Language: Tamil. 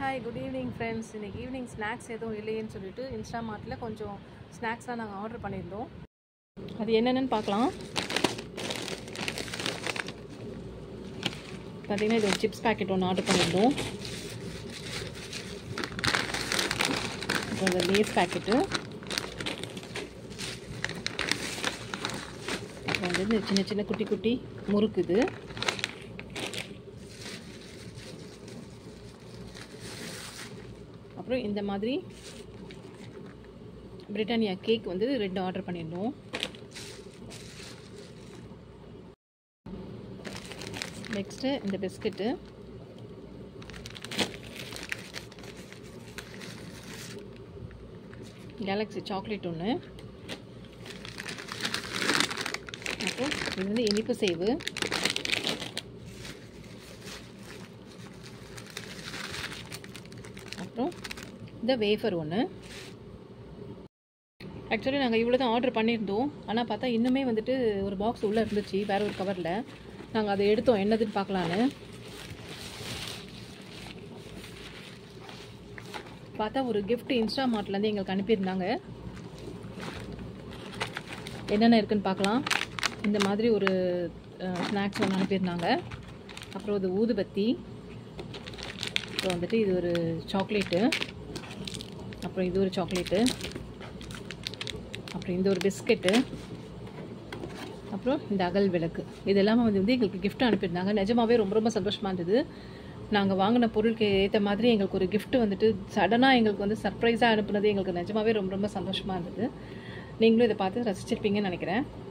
ஹாய் குட் ஈவினிங் ஃப்ரெண்ட்ஸ் இன்னைக்கு ஈவினிங் ஸ்நாக்ஸ் எதுவும் இல்லையேன்னு சொல்லிட்டு இன்ஸ்டா மார்ட்டில் கொஞ்சம் ஸ்நாக்ஸ்லாம் நாங்கள் ஆர்டர் பண்ணியிருந்தோம் அது என்னென்னு பார்க்கலாம் பார்த்தீங்கன்னா இது ஒரு சிப்ஸ் பாக்கெட் ஒன்று ஆர்டர் பண்ணியிருந்தோம் அப்புறம் இந்த லேஸ் பாக்கெட்டு அப்புறம் வந்து இந்த சின்ன சின்ன குட்டி குட்டி முறுக்குது அப்புறம் இந்த மாதிரி பிரிட்டானியா கேக் வந்து ரெண்டு ஆர்டர் பண்ணியிருந்தோம் நெக்ஸ்ட்டு இந்த பிஸ்கட்டு கேலக்ஸி சாக்லேட் ஒன்று அப்புறம் இது வந்து இனிப்பு சேவு அப்புறம் இந்த வேஃபர் ஒன்று ஆக்சுவலி நாங்கள் இவ்வளோ தான் ஆர்டர் பண்ணியிருந்தோம் ஆனால் பார்த்தா இன்னுமே வந்துட்டு ஒரு பாக்ஸ் உள்ளே இருந்துச்சு வேற ஒரு கவரில் நாங்கள் அதை எடுத்தோம் என்னதுன்னு பார்க்கலான்னு பார்த்தா ஒரு gift இன்ஸ்டா மார்ட்லேருந்து எங்களுக்கு அனுப்பியிருந்தாங்க என்னென்ன இருக்குன்னு பார்க்கலாம் இந்த மாதிரி ஒரு ஸ்நாக்ஸ் ஒன்று அனுப்பியிருந்தாங்க அப்புறம் இது ஊதுபத்தி அப்புறம் வந்துட்டு இது ஒரு சாக்லேட்டு அப்புறம் இது ஒரு சாக்லேட்டு அப்புறம் இந்த ஒரு பிஸ்கெட்டு அப்புறம் இந்த அகல் விளக்கு இது எல்லாமே வந்து வந்து எங்களுக்கு gift அனுப்பியிருந்தாங்க நிஜமாவே ரொம்ப ரொம்ப சந்தோஷமாக இருந்தது நாங்கள் வாங்கின பொருளுக்கு ஏற்ற மாதிரி எங்களுக்கு ஒரு gift வந்துட்டு சடனாக எங்களுக்கு வந்து சர்ப்ரைஸாக அனுப்புனது எங்களுக்கு நிஜமாவே ரொம்ப ரொம்ப சந்தோஷமாக இருந்தது நீங்களும் இதை பார்த்து ரசிச்சிருப்பீங்கன்னு நினைக்கிறேன்